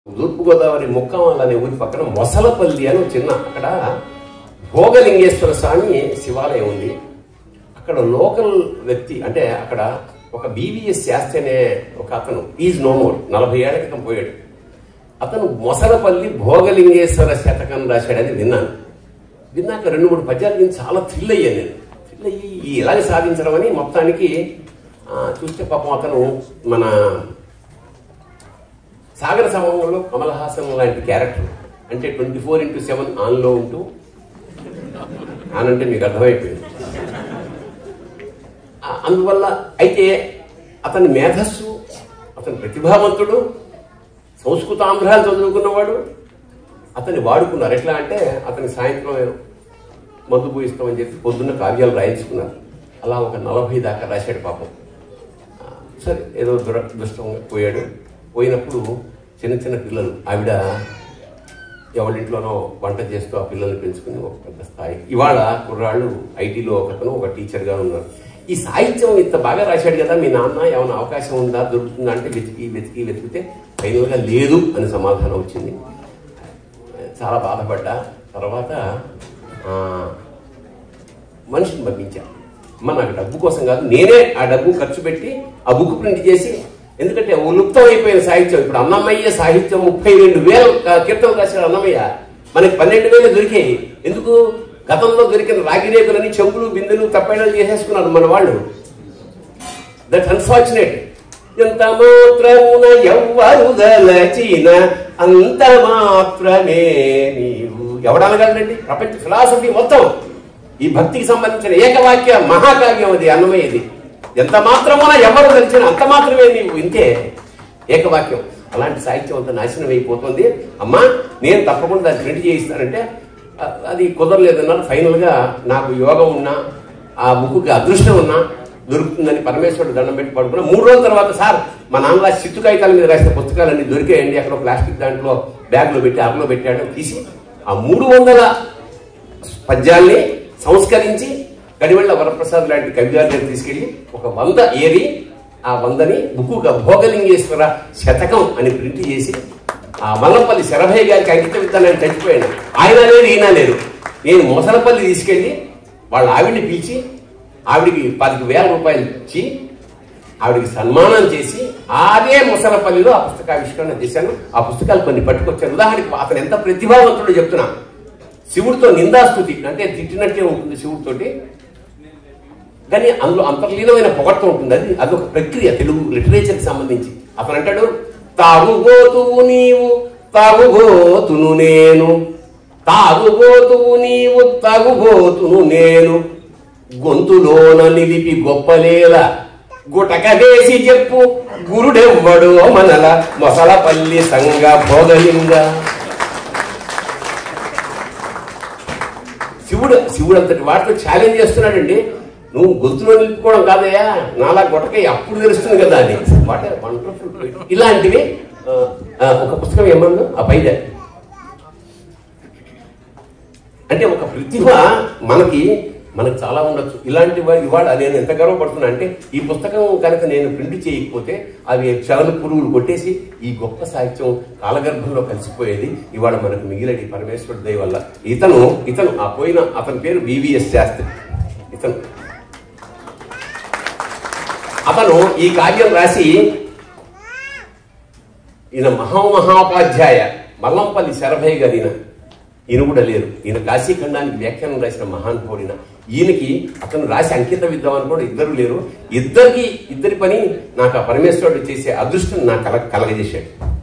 తూర్పుగోదావరి ముక్కామల్ అనే ఊరి పక్కన మొసలపల్లి అని ఒక చిన్న అక్కడ భోగలింగేశ్వర స్వామి శివాలయం ఉంది అక్కడ లోకల్ వ్యక్తి అంటే అక్కడ ఒక బీవీఎస్ శాస్త్రి అనే ఒక అతను ఈజ్ నోమోడ్ నలభై ఏళ్ల క్రితం పోయాడు అతను మొసలపల్లి భోగలింగేశ్వర శతకం రాశాడని విన్నాను విన్నాక రెండు మూడు పద్యాలు విని చాలా థ్రిల్ అయ్యాను నేను థ్రిల్ అయ్యి ఈ ఇలాగ సాధించడం అని మొత్తానికి ఆ, చూస్తే పాపం అతను మన సాగర సమూహంలో కమల్ హాసన్ లాంటి క్యారెక్టర్ అంటే ట్వంటీ ఫోర్ ఇంటూ సెవెన్ ఆన్లో ఉంటూ ఆన్ అంటే మీకు అర్థమైపోయింది ఆ, అందువల్ల అయితే అతని మేధస్సు అతని ప్రతిభావంతుడు సంస్కృతాంధ్రాలు చదువుకున్నవాడు అతన్ని వాడుకున్నారు ఎట్లా అంటే అతని సాయంత్రం మందు పోయిస్తామని చెప్పి పొద్దున్న కావ్యాలు రాయించుకున్నారు అలా ఒక నలభై దాకా రాశాడు పాపం ఆ, సరే ఏదో దురదృష్టంగా పోయాడు పోయినప్పుడు చిన్న చిన్న పిల్లలు ఆవిడ ఎవరింట్లోనో వంట చేస్తూ ఆ పిల్లల్ని పెంచుకుని ఒక పెద్ద స్థాయి ఇవాళ కుర్రాళ్ళు ఐటీలో ఒకతను ఒక టీచర్గా ఉన్నారు ఈ సాహిత్యం ఇంత బాగా రాశాడు కదా మీ నాన్న ఏమైనా అవకాశం ఉందా దొరుకుతుందా అంటే వెతికి వెతికి వెతికితే ఫైనల్గా లేదు అని సమాధానం వచ్చింది చాలా బాధపడ్డా తర్వాత ఆ, మనిషిని పంపించా అమ్మ నాకు డబ్బు కోసం కాదు నేనే ఆ డబ్బు ఖర్చు పెట్టి ఆ బుక్ ప్రింట్ చేసి ఎందుకంటే ఉలుప్తం అయిపోయిన సాహిత్యం ఇప్పుడు అన్నమయ్య సాహిత్యం ముప్పై రెండు వేల కీర్తనలు రాశాడు అన్నమయ్య మనకి పన్నెండు వేలు దొరికాయి ఎందుకు గతంలో దొరికిన రాగిరేకులని చెంపులు బిందెలు తప్పేడాలు చేసేసుకున్నారు మన వాళ్ళు దట్ అన్ఫార్చునేట్ ఎంత మాత్రమున ఎవ్వరు దలచిన అంత మాత్రమే నీవు ఎవడనగలరండి ప్రపంచ ఫిలాసఫీ మొత్తం ఈ భక్తికి సంబంధించిన ఏకవాక్య మహాకావ్యం అది అన్నమయ్యది ఎంత మాత్రమున ఎవరు దలిచిన అంత మాత్రమే నీవు ఇంతే ఏకవాక్యం అలాంటి సాహిత్యం అంతా నాశనం అయిపోతుంది అమ్మా నేను తప్పకుండా దాన్ని ప్రింట్ చేయిస్తానంటే అ- అది కుదరలేదన్నారు ఫైనల్ గా నాకు యోగం ఉన్నా ఆ బుక్కి అదృష్టం ఉన్నా దొరుకుతుందని పరమేశ్వరుడు దండం పెట్టి పడుకున్నా మూడు రోజుల తర్వాత సార్ మా నాన్న రాసి చిత్తు కాగితాల మీద రాసిన పుస్తకాలన్నీ దొరికాయండి అక్కడ ప్లాస్టిక్ దాంట్లో బ్యాగ్లో పెట్టి అరలో పెట్టాడు తీసి ఆ మూడు వందల పద్యాల్ని సంస్కరించి గడివెళ్ళ వరప్రసాద్ లాంటి కవి గారి దగ్గర తీసుకెళ్లి ఒక వంద ఏరి ఆ వందని బుక్కుగా భోగలింగేశ్వర శతకం అని ప్రింట్ చేసి ఆ మల్లంపల్లి శరభయ్య గారికి అంకితం ఇద్దానని చచ్చిపోయాను ఆయన లేదు ఈయన లేదు నేను మొసలపల్లి తీసుకెళ్లి వాళ్ళ ఆవిడ్ని పిలిచి ఆవిడికి పది వేల రూపాయలు ఇచ్చి ఆవిడికి సన్మానం చేసి అదే ముసలపల్లిలో ఆ పుస్తకావిష్కరణ చేశాను ఆ పుస్తకాలు కొన్ని పట్టుకొచ్చాను ఉదాహరణకి అతను ఎంత ప్రతిభావంతుడో చెప్తున్నా శివుడితో నిందాస్తుతి అంటే తిట్టినట్టే ఉంటుంది శివుడితోటి కానీ అందులో అంతర్లీనమైన పొగడ్త ఉంటుంది అది అదొక ప్రక్రియ తెలుగు లిటరేచర్కి సంబంధించి అతను అంటాడు తాగుబోతువు నీవు తాగుబోతును నేను తాగుబోతువు నీవు తాగుబోతును నేను గొంతులోన నిలిపి గొప్పలేల గుటక వేసి చెప్పు గురుడెవ్వడు మనల మొసలపల్లి సంగ భోగలింగ శివుడు శివుడు అంతటి వాటితో ఛాలెంజ్ చేస్తున్నాడండి నువ్వు గొంతులో నిలుపుకోవడం కాదయ్యా నాలా గొటకై అప్పుడు తెలుస్తుంది కదా అని వాట్ వండర్ఫుల్ ఇలాంటివి ఆ, ఆ, ఒక పుస్తకం ఏమన్నా ఆ పైదే అంటే ఒక ప్రతిభ మనకి మనకు చాలా ఉండొచ్చు ఇలాంటి వా- ఇవాళ నేను ఎంత గర్వపడుతున్నా అంటే ఈ పుస్తకం కనుక నేను ప్రింట్ చేయకపోతే అవి చలన పురుగులు కొట్టేసి ఈ గొప్ప సాహిత్యం కాలగర్భంలో కలిసిపోయేది ఇవాళ మనకు మిగిలేది పరమేశ్వరుడి దయ వల్ల ఇతను ఇతను ఆ పోయిన అతని పేరు వివిఎస్ శాస్త్రి ఇతను అతను ఈ కావ్యం రాసి ఈయన మహామహాపాధ్యాయ మల్లంపల్లి శరభయ్య గారు ఈయన ఈయన కూడా లేరు ఈయన కాశీఖండానికి వ్యాఖ్యానం రాసిన మహానుభావుడిన ఈయనకి అతను రాసి అంకితం ఇద్దామని కూడా ఇద్దరు లేరు ఇద్దరికి ఇద్దరి పని నాకు ఆ పరమేశ్వరుడు చేసే అదృష్టం నాకు కల కలగజేశాడు